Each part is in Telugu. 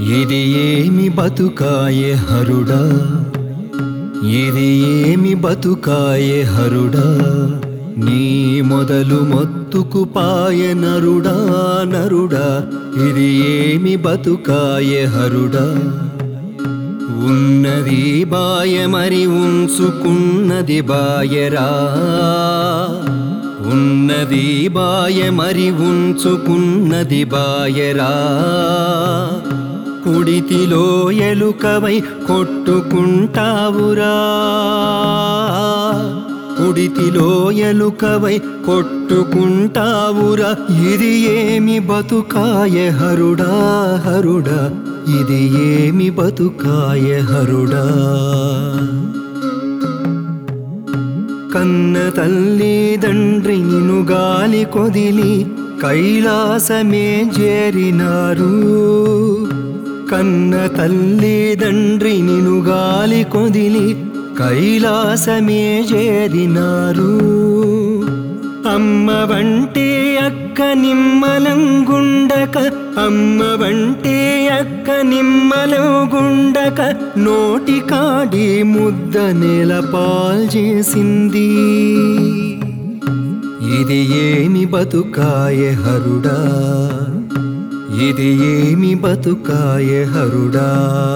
ఇది ఏమి బతుకాయే హరుడా ఇది ఏమి బతుకాయే హరుడా నీ మొదలు మొత్తుకు పాయ నరుడా నరుడా ఇది ఏమి బతుకాయే హరుడా ఉన్నది బాయ మరి ఉంచుకున్నది బాయరా ఉన్నది బాయ మరి ఉంచుకున్నది బాయరా కుడితిలో ఎలుకవై కొట్టుకుంటావురా కుడితిలో ఎలుకవై కొట్టుకుంటావురా ఇది ఏమి బతుకాయ హరుడా హరుడా ఇది ఏమి బతుకాయ హరుడా కన్న తల్లి తండ్రి నిను గాలి కొదిలి కైలాసమే చేరినారు కన్న తల్లి తండ్రి నిను గాలి కొదిలి కైలాసమే చేరినారు అమ్మ వంటే అక్క నిమ్మలంగుండక అమ్మ వంటే అక్క నిమ్మలంగుండక నోటి కాడి ముద్ద నేల పాల్చేసింది ఇది ఏమి బతుకాయ హరుడా ఇది ఏమి బతుకాయ హరుడా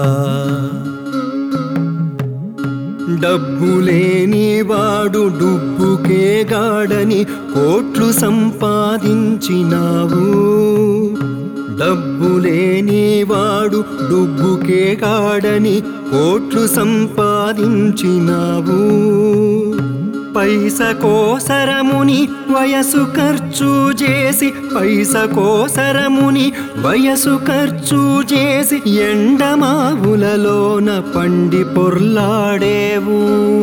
డబ్బు లేని వాడు డుబ్బుకే గాడని కోట్లు సంపాదించినావు డబ్బు లేని వాడు డుబ్బుకే గాడని కోట్లు సంపాదించినావు పైస కోసరముని వయసు ఖర్చు చేసి పైస కోసరముని వయసు ఖర్చు చేసి ఎండమావులలోన పండి పొర్లాడేవు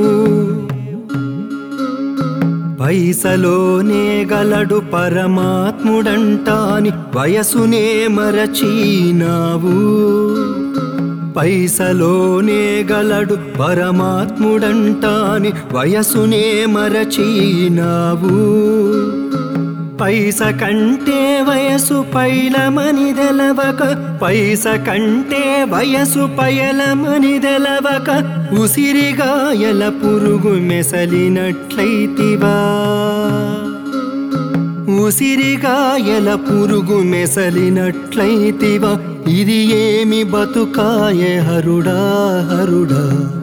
పైసలోనే గలడు పరమాత్ముడంటాని వయసునే మరచీనావు పైసలోనే గలడు పరమాత్ముడంటాని వయసునే మరచీనావు పైస కంటే వయసు పైలమని తెలవక పైస కంటే వయసు పయలమని తెలవక ఉసిరిగాయల పురుగు మెసలినట్లయితివా ఉసిరిగాయల పురుగు మెసలినట్లయితివా ఇది ఏమి బతుకాయ హరుడా హరుడా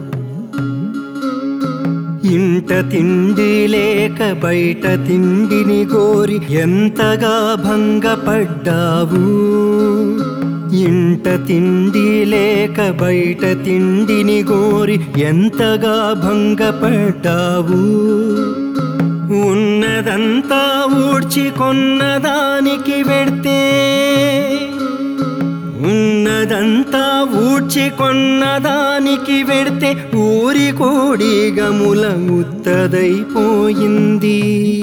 ఇంట తిండి లేక బయట తిండిని గోరి ఎంతగా భంగపడ్డావు ఇంట తిండి లేక బయట తిండిని గోరి ఎంతగా భంగపడ్డావు ఉన్నదంతా ఊడ్చి కొన్నదానికి వెడితే ఉన్నదంతా ఊడ్చి కొన్నదానికి వెడితే ఊరి కోడి గముల ఉత్తదైపోయింది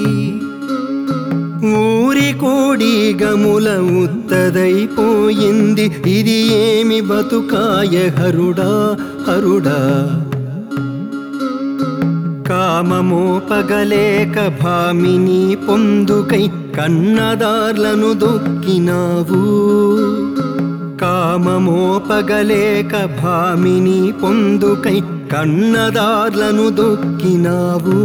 ఊరి కోడి గముల ఉత్తదైపోయింది ఇది ఏమి బతుకాయ హరుడా హరుడా కామమో పగలేక భామిని పొందుకై కన్నదార్లను దొక్కినావు కామమో పగలేక భామిని పొందుకై కన్నదార్లను దొక్కినావు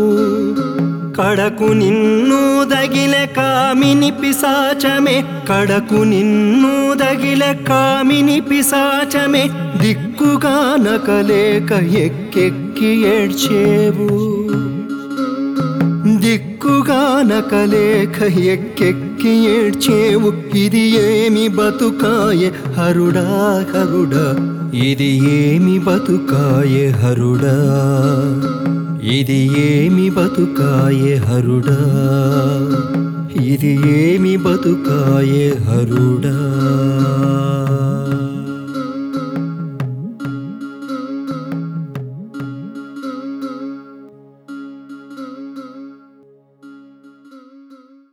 కడకు నిన్ను దగిల కామిని పిశాచమే కడకు నిన్ను దగిల కామిని పిశాచమే దిక్కుగా నకలేక ఎక్కెక్కి ఏడ్చేవు దిక్కుగా నకలేక ఎక్కెక్కి ఏడ్చేవు ఇది ఏమి బతుకాయ హరుడా హరుడా ఇది ఏమి బతుకాయ హరుడా ఇది ఏమి బతుకాయ హరుడా ఇది ఏమి బతుకాయ హరుడా